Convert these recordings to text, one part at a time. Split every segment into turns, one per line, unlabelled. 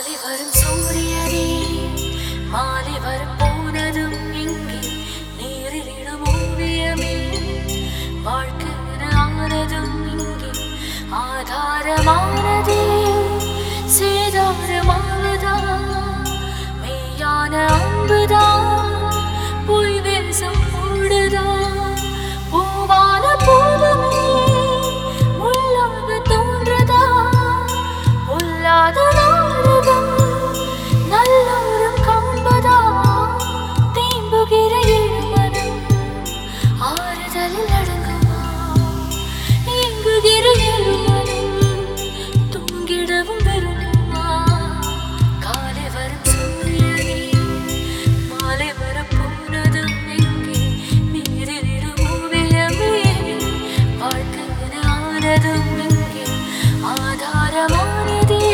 காலை வரும் சூரியனே மாலை வரும் போனதும் இங்கே நேரிலிடும் ஓவியமே வாழ்க்கை ஆனதும் இங்கே ஆதாரமானதே சேதாரமானதா மெய்யான அன்புதா பொய் வேஷம் மூடுதா பூவான பூவமே முள்ளாக தோன்றதா பொல்லாத நாடகம் நல்லோரும் காண்பதா தேம்புகிற இருமனம் ஆறுதலில் அடங்குமா இயங்குகிற இருமனம் தூங்கிடவும் விரும்புமா காலை வரும் சூரியனே மாலை வரும் போனதும் எங்கே நீரிலிடும் ஓவியமே வாழ்க்கை ஆனதும் இங்கே ஆதாரமானதே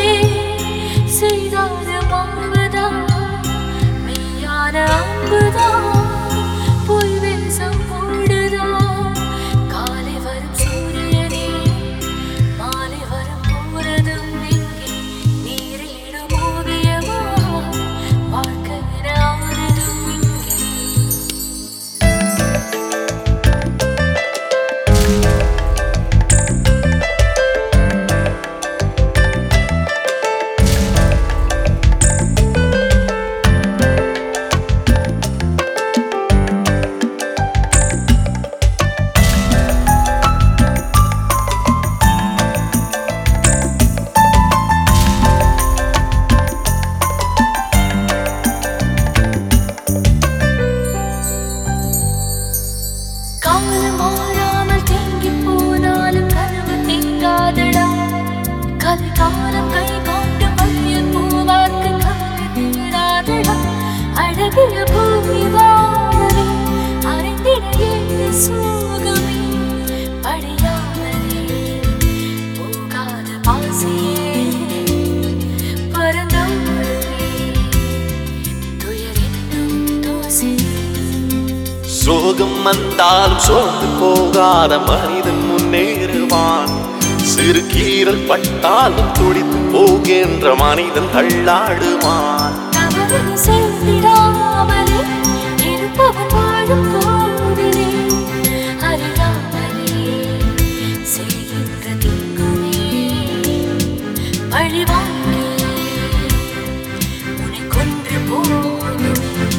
செய்தாரமாவதா மெய்யான அன்புதா பொய் வேஷம் போடுதா காலை வரும் சூரியனே மாலை வரும் போனதும் எங்கே நீரிலிடும் ஓவியமா வாழ்க்கை ஆனதும் இங்கே காலம் மாறாமல் தேங்கி போனாலும் கனவு தேங்காதடா கலை காலம் கை காட்டு பையன் பூவார்க்கு கவலை தேடாதடா அழகிய பூமி வாழவே அறிந்திட என்ன சோகமே படியாமலே போகாத பாசியே பரந்தோடுமே துயர் என்னும் தூசியே
சோகம் வந்தாலும் சோர்ந்து போகாத மனிதன் முன்னேறுவான் சிறு கீறல் பட்டாலும் துடித்து போகின்ற மனிதன் தள்ளாடுவான்
தவறு செய்திடாமலே இருப்பவன் வாழும் போதிலே அறியாமலே செய்கின்ற தீங்குமே பழிவாங்கி உன்னை கொன்று போகுமே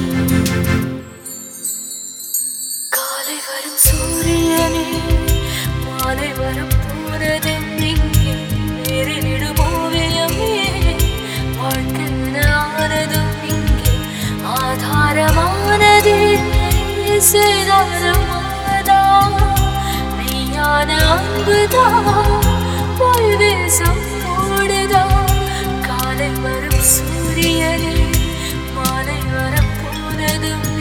காலை வரும் சூரியனே மாலை வரும் போனது இங்கே நேரிலிடும் ஓவியமே வாழ்க்கை ஆனதும் இங்கே ஆதாரமானது சேதாரமானதா மெய்யான அன்புதா பொய் வேஷம் போடுதா காலை வரும் சூரியனே மாலை வரும் போனதும்